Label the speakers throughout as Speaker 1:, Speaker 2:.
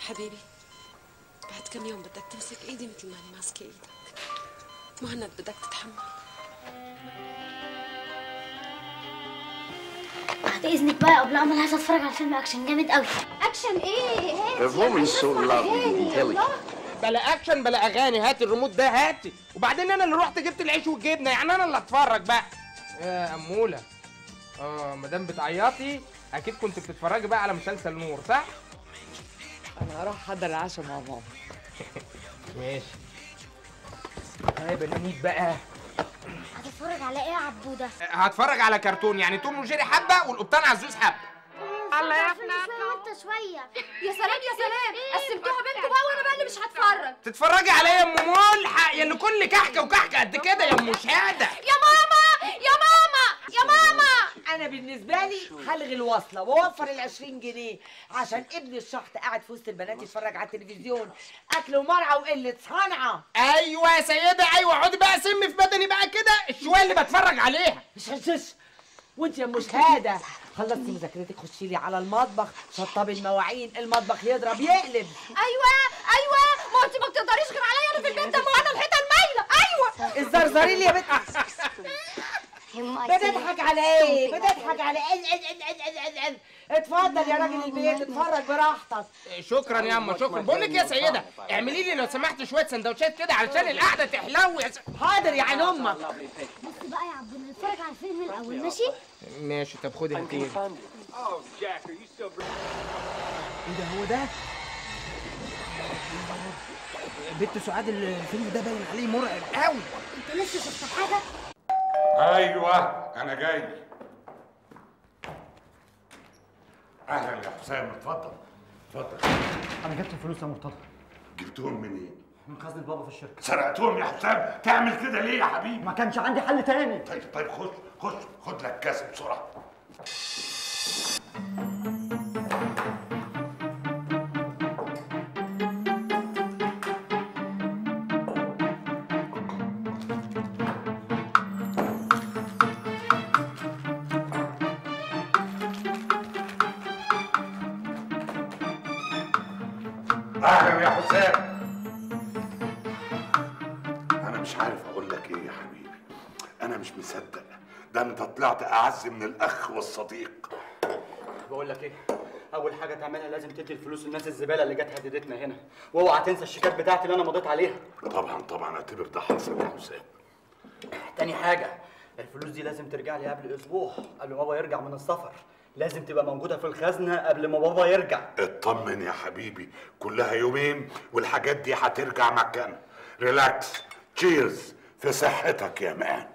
Speaker 1: حبيبي بعد كم يوم بدك تمسك ايدي مثل ما انا ماسكه ايدك مهند بدك تتحمل
Speaker 2: بعد اذنك بقى قبل اعمل عايزه اتفرج على فيلم اكشن جامد قوي
Speaker 3: اكشن ايه هات
Speaker 4: The woman so lovely and intelligent.
Speaker 5: بلا اكشن بلا اغاني هات الريموت ده هاتي وبعدين انا اللي رحت جبت العيش والجبنه يعني انا اللي اتفرج بقى يا اموله اه مدام بتعيطي اكيد كنت بتتفرجي بقى على مسلسل نور صح
Speaker 6: انا هروح احضر العشاء مع ماما
Speaker 5: ماشي طيب الانيت بقى
Speaker 2: هتتفرج على ايه يا عبوده
Speaker 5: هتفرج على كرتون يعني توم وجيري حبه والقبطان عزوز حبه
Speaker 2: الله يا ابني وانت شويه
Speaker 3: يا سلام يا سلام قسمتوها بينكم بقى وانا بقى اللي مش هتفرج
Speaker 5: تتفرجي على ايه يا ام ملحق يا اللي كل كحكه وكحكه قد كده يا ام شهاده
Speaker 3: يا ماما يا ماما يا ماما
Speaker 6: انا بالنسبه لي هلغي الوصله واوفر ال 20 جنيه عشان ابن الشحط قاعد في وسط البنات يتفرج على التلفزيون اكل ومرعى وقله صنعه
Speaker 5: ايوه يا سيده ايوه اقعدي بقى سم في بدني بقى كده الشويه اللي بتفرج عليها
Speaker 6: مش هشش وانت يا ام شهاده خلصتي مذاكرتك خشي لي على المطبخ شطبي المواعين المطبخ يضرب يقلب
Speaker 3: ايوه ايوه ما انت ما بتقدريش غير عليا انا في البيت ده ما انا الحيطه المايله ايوه
Speaker 6: الزرزري لي يا بنت بتضحك على ايه بتضحك على ايه ال- ال- ال- ال- ال- ال- اتفضل يا راجل البيت اتفرج براحتك
Speaker 5: شكرا يا اما شكرا بقول لك يا سيده اعملي لي لو سمحت شويه سندوتشات كده علشان القعده تحلو يا س...
Speaker 6: حاضر يا عين امك
Speaker 2: بص بقى يا عبوده نتفرج على الفيلم الاول ماشي
Speaker 5: ماشي طب خدي هاتيه
Speaker 7: ايه ده هو ده؟ بنت سعاد الفيلم ده باين عليه مرعب قوي
Speaker 2: انت لسه شفت حاجه
Speaker 8: ايوه انا جاي اهلا يا حسام اتفضل اتفضل
Speaker 7: انا جبت الفلوس يا مرتضى
Speaker 8: جبتهم منين
Speaker 7: من خزنة بابا في الشركه
Speaker 8: سرقتهم يا حسام تعمل كده ليه يا حبيبي
Speaker 7: ما كانش عندي حل تاني
Speaker 8: طيب طيب خد خد خد لك كاس بسرعه اهلا يا حسام انا مش عارف اقول لك ايه يا حبيبي انا مش مصدق ده انت طلعت اعز من الاخ والصديق
Speaker 7: بقول لك ايه اول حاجه تعملها لازم تدي الفلوس للناس الزباله اللي جت هددتنا هنا واوعى تنسى الشيكات بتاعتي اللي انا مضيت عليها
Speaker 8: طبعا طبعا اعتبر ده حصل يا حسام
Speaker 7: تاني حاجه الفلوس دي لازم ترجع لي قبل اسبوع قبل ما بابا يرجع من السفر لازم تبقى موجوده في الخزنه قبل ما بابا يرجع
Speaker 8: اطمن يا حبيبي كلها يومين والحاجات دي هترجع مكانها ريلاكس تشيرز في صحتك يا مان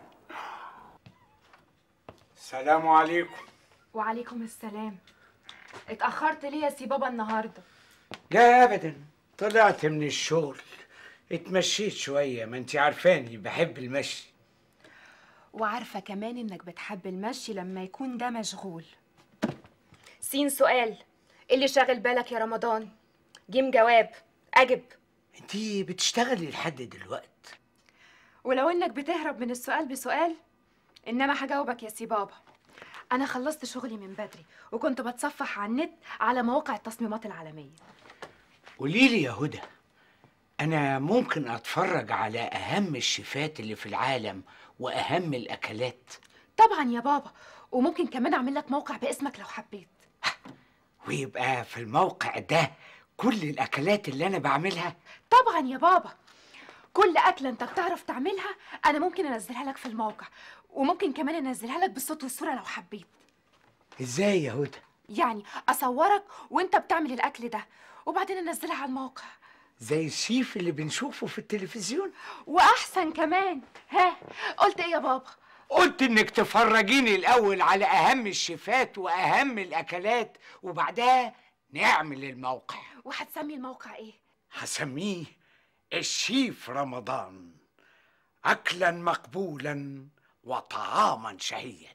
Speaker 9: السلام عليكم
Speaker 10: وعليكم السلام اتأخرت ليه يا سي بابا النهاردة
Speaker 9: لا ابدا طلعت من الشغل اتمشيت شويه ما انت عارفاني بحب المشي
Speaker 10: وعارفة كمان انك بتحب المشي لما يكون ده مشغول سين سؤال إيه اللي شاغل بالك يا رمضان جيم جواب أجب
Speaker 9: انت بتشتغلي لحد دلوقت
Speaker 10: ولو انك بتهرب من السؤال بسؤال انما هجاوبك يا سي بابا انا خلصت شغلي من بدري وكنت بتصفح على النت على مواقع التصميمات العالميه
Speaker 9: قولي لي يا هدى انا ممكن اتفرج على اهم الشيفات اللي في العالم واهم الاكلات
Speaker 10: طبعا يا بابا وممكن كمان اعمل لك موقع باسمك لو حبيت
Speaker 9: ويبقى في الموقع ده كل الاكلات اللي انا بعملها
Speaker 10: طبعا يا بابا كل اكله انت بتعرف تعملها انا ممكن انزلها لك في الموقع وممكن كمان انزلها لك بالصوت والصوره لو حبيت
Speaker 9: ازاي يا هدى
Speaker 10: يعني اصورك وانت بتعمل الاكل ده وبعدين انزلها على الموقع
Speaker 9: زي الشيف اللي بنشوفه في التلفزيون
Speaker 10: واحسن كمان ها قلت ايه يا بابا
Speaker 9: قلت انك تفرجيني الاول على اهم الشيفات واهم الاكلات وبعدها نعمل الموقع
Speaker 10: وهتسمي الموقع ايه
Speaker 9: هسميه الشيف رمضان اكلا مقبولا وطعاما شهيا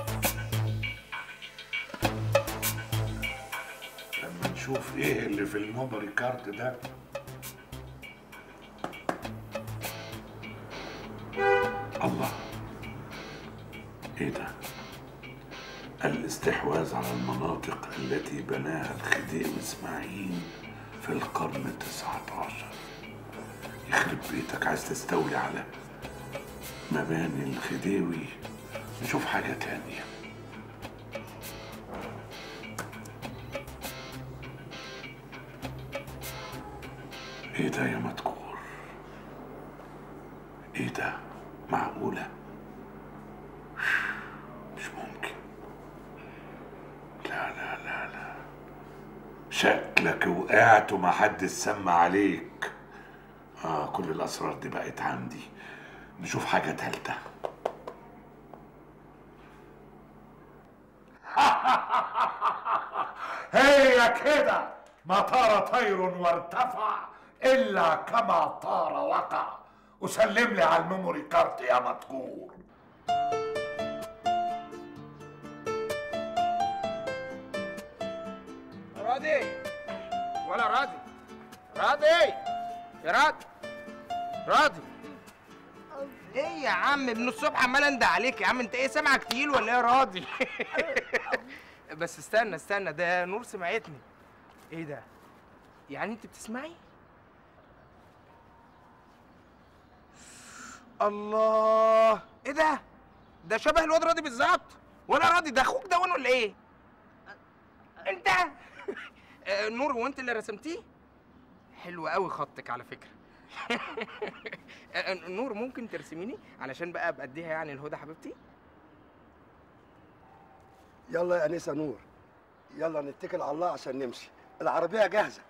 Speaker 8: لما نشوف ايه اللي في الميموري كارد ده الله ايه ده الاستحواذ على المناطق التي بناها الخديوي اسماعيل في القرن التسعة عشر يخرب بيتك عايز تستولي على مباني الخديوي نشوف حاجة تانية ايه ده يا مدكور ايه ده معقولة مش ممكن لا لا لا لا شكلك وقعت وما حد سمع عليك اه كل الاسرار دي بقت عندي نشوف حاجة تالتة هي كده ما طار طير وارتفع الا كما طار وقع وسلم لي على الميموري كارت يا مدكور
Speaker 5: راضي ولا راضي راضي يا راضي راضي ايه يا عم من الصبح عمال انده عليك يا عم انت ايه سامعك تقيل ولا ايه يا راضي بس استنى استنى ده نور سمعتني ايه ده يعني انت بتسمعي الله ايه ده ده شبه الواد راضي بالظبط ولا راضي ده اخوك ده وانا ولا ايه انت آه، نور هو انت اللي رسمتيه حلو قوي خطك على فكره آه، نور ممكن ترسميني علشان بقى ابقى اديها يعني الهدى حبيبتي
Speaker 11: يلا يا انسه نور يلا نتكل على الله عشان نمشي العربيه جاهزه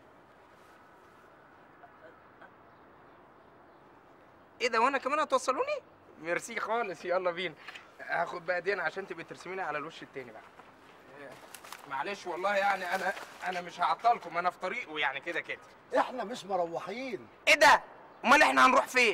Speaker 5: ايه ده وانا كمان هتوصلوني ميرسي خالص يلا بينا هاخد بقى دي انا عشان تبقي ترسميني على الوش التاني بقى آه، معلش والله يعني انا انا مش هعطلكم انا في طريقه يعني كده كده
Speaker 11: احنا مش مروحين
Speaker 5: ايه ده امال احنا هنروح فين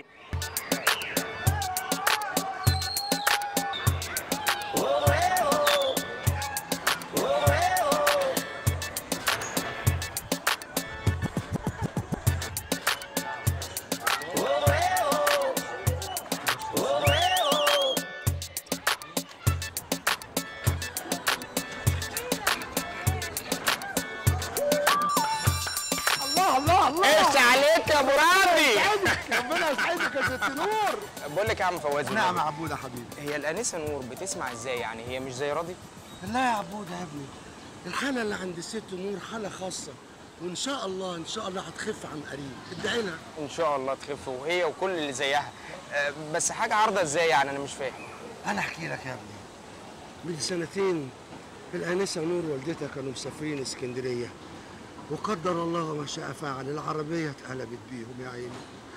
Speaker 11: الله الله الله
Speaker 5: ايش عليك يا ابو راضي
Speaker 11: ربنا يسعدك يا ست نور
Speaker 5: بقول لك يا عم فواز
Speaker 11: نعم يا عبودة حبيبي
Speaker 5: هي الانسه نور بتسمع ازاي يعني هي مش زي راضي
Speaker 11: لا يا عبودة يا ابني الحالة اللي عند الست نور حالة خاصة وإن شاء الله إن شاء الله هتخف عن قريب ادعي لها
Speaker 5: ان شاء الله تخف وهي وكل اللي زيها آه، بس حاجه عارضه ازاي يعني انا مش فاهم
Speaker 11: أنا أحكي لك يا ابني من سنتين الآنسة نور والدتها كانوا مسافرين اسكندرية وقدر الله ما شاء فعل العربية اتقلبت بيهم يا عيني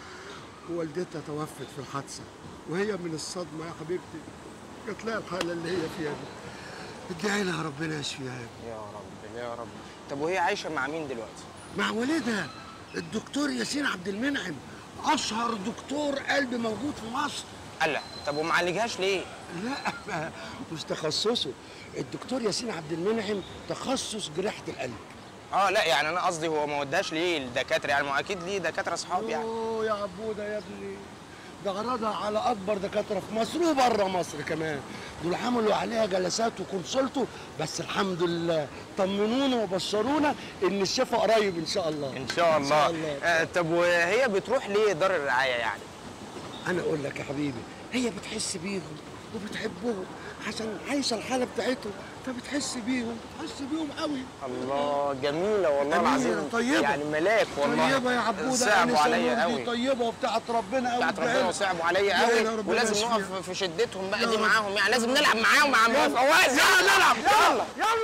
Speaker 11: ووالدتها توفت في الحادثة وهي من الصدمة يا حبيبتي جات لها الحالة اللي هي فيها دي ادعي لها ربنا يشفيها يا ابني
Speaker 5: يا رب يا رب طب وهي عايشه مع مين دلوقتي
Speaker 11: مع والدها الدكتور ياسين عبد المنعم أشهر دكتور قلب موجود في مصر
Speaker 5: قال طب وما عالجهاش ليه
Speaker 11: لا مش تخصصه الدكتور ياسين عبد المنعم تخصص جراحة القلب
Speaker 5: اه لا يعني انا قصدي هو ما وداش ليه الدكاتره يعني ما هو اكيد ليه دكاتره اصحاب يعني
Speaker 11: اوه يا عبودة يا ابني ده عرضها على اكبر دكاتره في مصر وبره مصر كمان دول عملوا عليها جلسات وكونسلتوا بس الحمد لله طمنونا وبشرونا ان الشفاء قريب ان شاء الله
Speaker 5: ان شاء الله,
Speaker 11: ان شاء الله
Speaker 5: آه طب وهي بتروح ليه دار الرعايه يعني
Speaker 11: انا اقول لك يا حبيبي هي بتحس بيهم وبتحبهم عشان عايشه الحاله بتاعتهم فبتحس بيهم بتحس بيهم قوي
Speaker 5: الله جميله والله
Speaker 11: أميرة
Speaker 5: العظيم
Speaker 11: طيبة.
Speaker 5: يعني ملاك والله
Speaker 11: طيبه يا عبوده
Speaker 5: صعبوا
Speaker 11: أنسة
Speaker 5: عليا
Speaker 11: نور دي
Speaker 5: قوي
Speaker 11: طيبه وبتاعت ربنا قوي
Speaker 5: بتاعت ربنا وصعبوا عليا قوي ولازم نقف في شدتهم بقى
Speaker 11: يا
Speaker 5: دي
Speaker 11: رب.
Speaker 5: معاهم يعني لازم نلعب معاهم مع
Speaker 11: يلا.
Speaker 5: فواز يلا نلعب يلا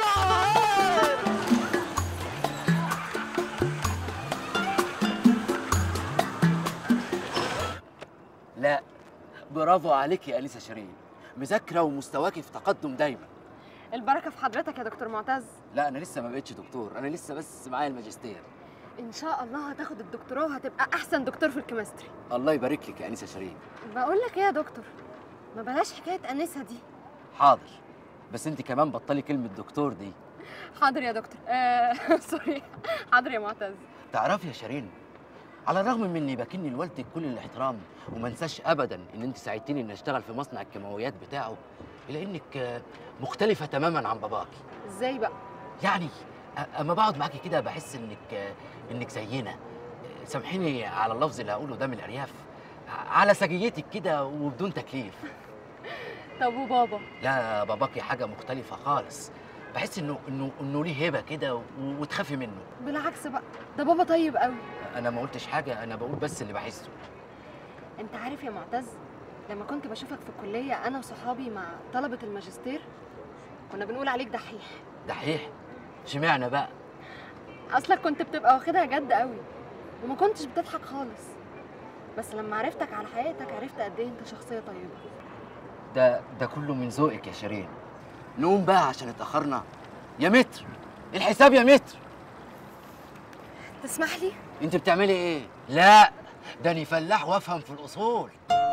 Speaker 11: يلا
Speaker 12: لا برافو عليك يا انسه شيرين مذاكره ومستواكي في تقدم دايما
Speaker 10: البركه في حضرتك يا دكتور معتز
Speaker 12: لا انا لسه ما بقتش دكتور انا لسه بس معايا الماجستير
Speaker 10: ان شاء الله هتاخد الدكتوراه وهتبقى احسن دكتور في الكيمستري
Speaker 12: الله يبارك لك يا انسه شيرين
Speaker 10: بقول لك ايه يا دكتور ما بلاش حكايه انسه دي
Speaker 12: حاضر بس انت كمان بطلي كلمه دكتور دي
Speaker 10: حاضر يا دكتور آه سوري حاضر يا معتز
Speaker 12: تعرفي يا شيرين على الرغم من اني بكني لوالدك كل الاحترام وما انساش ابدا ان انت ساعدتيني اني اشتغل في مصنع الكيماويات بتاعه الا انك آه، مختلفه تماما عن باباكي
Speaker 10: ازاي بقى
Speaker 12: يعني أ- اما بقعد معاكي كده بحس انك انك زينا سامحيني على اللفظ اللي هقوله ده من الارياف على سجيتك كده وبدون تكليف
Speaker 10: طب وبابا
Speaker 12: لا باباكي حاجه مختلفه خالص بحس انه انه انه ليه هيبه كده و- وتخافي منه
Speaker 10: بالعكس بقى ده بابا طيب قوي
Speaker 12: انا ما قلتش حاجه انا بقول بس اللي بحسه
Speaker 10: انت عارف يا معتز لما كنت بشوفك في الكليه انا وصحابي مع طلبه الماجستير كنا بنقول عليك دحيح
Speaker 12: دحيح اشمعنى بقى
Speaker 10: اصلك كنت بتبقى واخدها جد قوي وما كنتش بتضحك خالص بس لما عرفتك على حقيقتك عرفت قد ايه انت شخصيه طيبه
Speaker 12: ده ده كله من ذوقك يا شيرين نقوم بقى عشان اتاخرنا يا متر الحساب يا متر
Speaker 10: تسمح لي
Speaker 12: انت بتعملي ايه لا ده انا فلاح وافهم في الاصول